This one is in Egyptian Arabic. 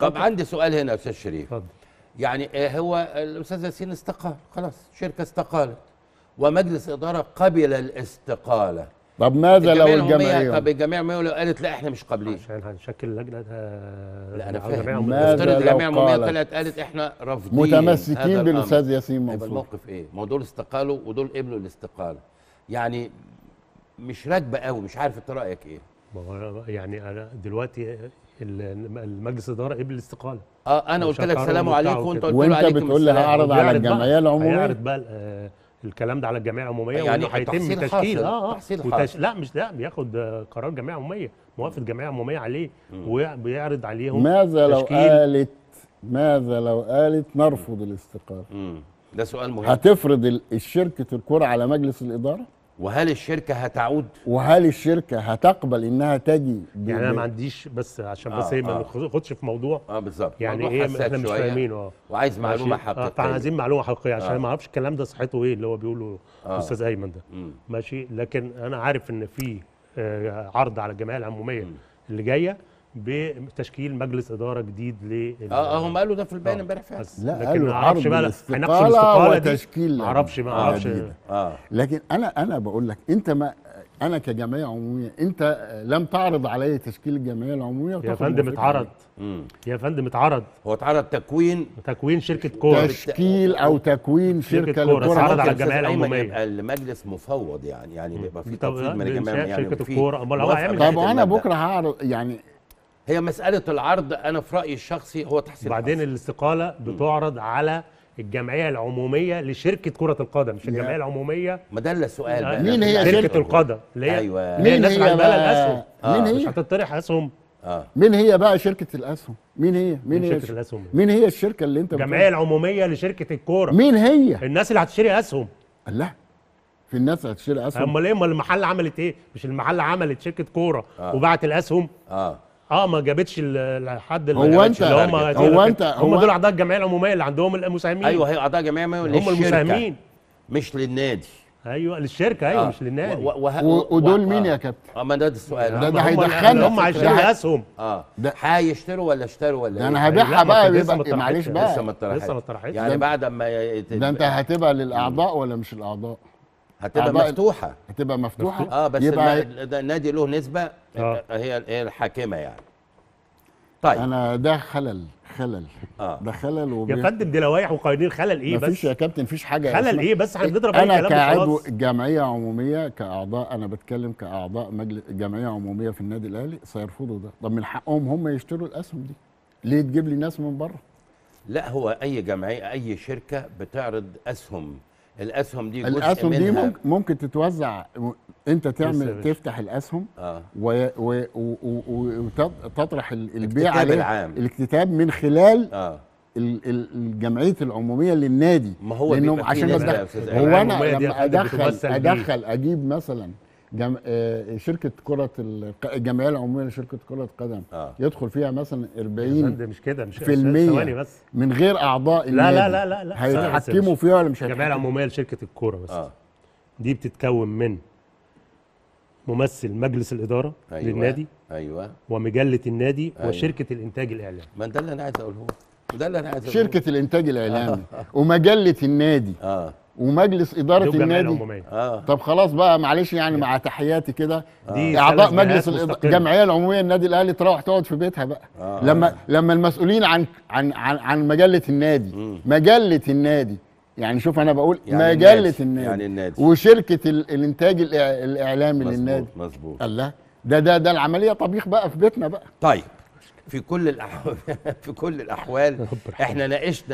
طب عندي سؤال هنا يا استاذ شريف اتفضل يعني آه، هو الاستاذ ياسين استقال خلاص شركه استقالت ومجلس اداره قبل الاستقاله طب ماذا لو الجمعيه العموميه الجمعيه طب الجمعيه العموميه لو قالت لا احنا مش قابلين عشان هنشكل لجنه آه، لا انا أو جمعية فاهم عمومية. ماذا افترض لو الجمعيه العموميه قالت؟ طلعت قالت احنا رافضين هذا متمسكين الأمر. بالاستاذ ياسين هيبقى منصور الموقف ايه؟ ما هو دول استقالوا ودول قبلوا الاستقاله يعني مش راكبه قوي مش عارف انت رايك ايه؟ ما هو يعني انا دلوقتي ال- المجلس الاداره قبل الاستقاله اه انا قلت لك وشكروا سلام وبتاع عليكم وكده. وانت قلت له وانت عليكم بتقول لي السلام. هعرض على وبيعرض بقى- الجمعيه العموميه هيعرض بقى آه، الكلام ده على الجمعيه العموميه يعني وانه هيتم تحصيل تشكيل حاصل، اه اه تحصيل وتش... حاصل. لا مش لا بياخد آه، قرار جمعيه عموميه موافقه جمعيه عموميه عليه وبيعرض عليهم ماذا لو تشكيل. قالت ماذا لو قالت نرفض الاستقاله مم. ده سؤال مهم هتفرض ال- الشركه الكره على مجلس الاداره وهل الشركه هتعود وهل الشركه هتقبل انها تجي ب- يعني انا ب- ما عنديش بس عشان آه، بس ايه ما آه. ناخدش في موضوع اه بالظبط يعني موضوع ايه حساس احنا مش شوية فاهمين اه وعايز معلومه ماشي؟ آه، حقيقيه فعايزين معلومه حقيقيه عشان آه. ما اعرفش الكلام ده صحته ايه اللي هو بيقوله آه. الاستاذ ايمن ده مم. ماشي لكن انا عارف ان في آه، عرض على الجمعيه العموميه اللي جايه بتشكيل مجلس اداره جديد لل اه اه هم قالوا ده في البيان آه. امبارح فعلا بس لا لكن قالوا ما اعرفش عرض بقى الاستقالة هيناقشوا الاستقاله دي وتشكيل ما اعرفش ما اعرفش جديدة. اه لكن انا انا بقول لك انت ما انا كجمعيه عموميه انت لم تعرض علي تشكيل الجمعيه العموميه يا وتاخد فندم موافقة اتعرض مم. يا فندم اتعرض هو اتعرض تكوين تكوين شركه كوره تشكيل او تكوين شركة شركه كورة. للكره اتعرض على ممكن الجمعيه أستاذ أيمن العموميه يبقى المجلس مفوض يعني يعني بيبقى في طب تفويض من بإنشاء الجمعيه يعني شركة في الكورة. أمال هو موافقة هيعمل من إيه؟ طب ناحية انا المبدأ. بكره هعرض يعني هي مساله العرض انا في رايي الشخصي هو تحصيل وبعدين حاصل. الاستقاله بتعرض على الجمعيه العموميه لشركه كره القدم مش الجمعيه العموميه ما ده السؤال بقى مين هي شركه شركة القدم اللي هي أيوة. اللي هي مين الناس هي اللي بالها بقى؟ الاسهم مين مش هي هتطرح اسهم اه مين هي بقى شركه الاسهم مين هي مين مين هي شركة الش- الأسهم؟ مين هي الشركه اللي انت الجمعيه العموميه لشركه الكوره مين هي الناس اللي هتشتري اسهم لا في الناس هتشتري اسهم امال ايه امال المحل عملت ايه مش المحل عملت شركه كوره آه. وبعت الاسهم اه اه ما جابتش ال- الحد اللي هو ما أنت- جابتش اللي هم هو أنت- هم هو- دول اعضاء الجمعيه العموميه اللي عندهم المساهمين ايوه هي اعضاء جمعيه ما هم للشركة، المساهمين مش للنادي ايوه للشركه ايوه آه. مش للنادي و- وه- و- ودول و- مين آه. يا كابتن اه ما ده السؤال ده- هم- ده هم- هيدخلنا هم في- هيشتروا ده- اسهم اه ده- هيشتروا ولا اشتروا ولا ده إيه؟ انا لا، هبيعها ما بقى كانت لسه ما بيبقى معلش اتطرحتش. بقى لسه ما اتطرحتش لسه ما اتطرحتش. يعني ده- بعد ما يت- ده انت هتبقى للاعضاء ولا مش الاعضاء هتبقى أعضاء- مفتوحه هتبقى مفتوحه اه بس يبقى النا- ده النادي له نسبه آه. هي هي الحاكمه يعني طيب انا ده خلل خلل آه. ده خلل يا وبي... فندم دي لوائح وقوانين خلل ايه مفيش بس يا كابتن مفيش حاجه خلل اسمها- ايه بس احنا بنضرب اي انا كلام كعضو وخلاص. جمعيه عموميه كاعضاء انا بتكلم كاعضاء مجلس جمعيه عموميه في النادي الاهلي سيرفضوا ده طب من حقهم هم يشتروا الاسهم دي ليه تجيب لي ناس من بره لا هو اي جمعيه اي شركه بتعرض اسهم الاسهم دي جزء الاسهم دي منها ممكن, ممكن تتوزع م- انت بس يا تعمل باشا. تفتح الاسهم اه و- و- و- و- وتطرح ال- البيع الاكتتاب عليه العام. الاكتتاب من خلال اه ال- ال- الجمعيه العموميه للنادي ما هو لانهم بيبقى فيه عشان نسبة بس يا أستاذ هو أيمن. انا العمومية دي يا لما فندم ادخل بتمثل بيه. ادخل اجيب مثلا جم... آه، شركه كره ال- الجمعيه العموميه لشركه كره القدم آه. يدخل فيها مثلا يا 40 فندم مش كده مش في المية ثواني بس من غير اعضاء لا النادي لا لا لا لا هيتحكموا فيها ولا مش الجمعيه هيتحكموا العموميه لشركه الكوره بس اه دي بتتكون من ممثل مجلس الاداره ايوه للنادي ايوه ومجله النادي أيوة. وشركه الانتاج الاعلامي ما ده اللي انا عايز اقوله ده اللي انا عايز اقوله شركه الانتاج الاعلامي ومجله النادي اه ومجلس اداره دول الجمعيه النادي العموميه اه طب خلاص بقى معلش يعني مع تحياتي كده دي اعضاء ثلاث مجلس جهات الإض- مستقلة. الجمعيه العموميه النادي الاهلي تروح تقعد في بيتها بقى آه. لما لما المسؤولين عن عن عن, عن مجله النادي مجله النادي يعني شوف انا بقول يعني مجله النادي. النادي يعني النادي. وشركه ال- الانتاج الإع- الاعلامي مظبوط للنادي مظبوط الله ده ده ده العمليه طبيخ بقى في بيتنا بقى طيب في كل الاحوال في كل الاحوال احنا ناقشنا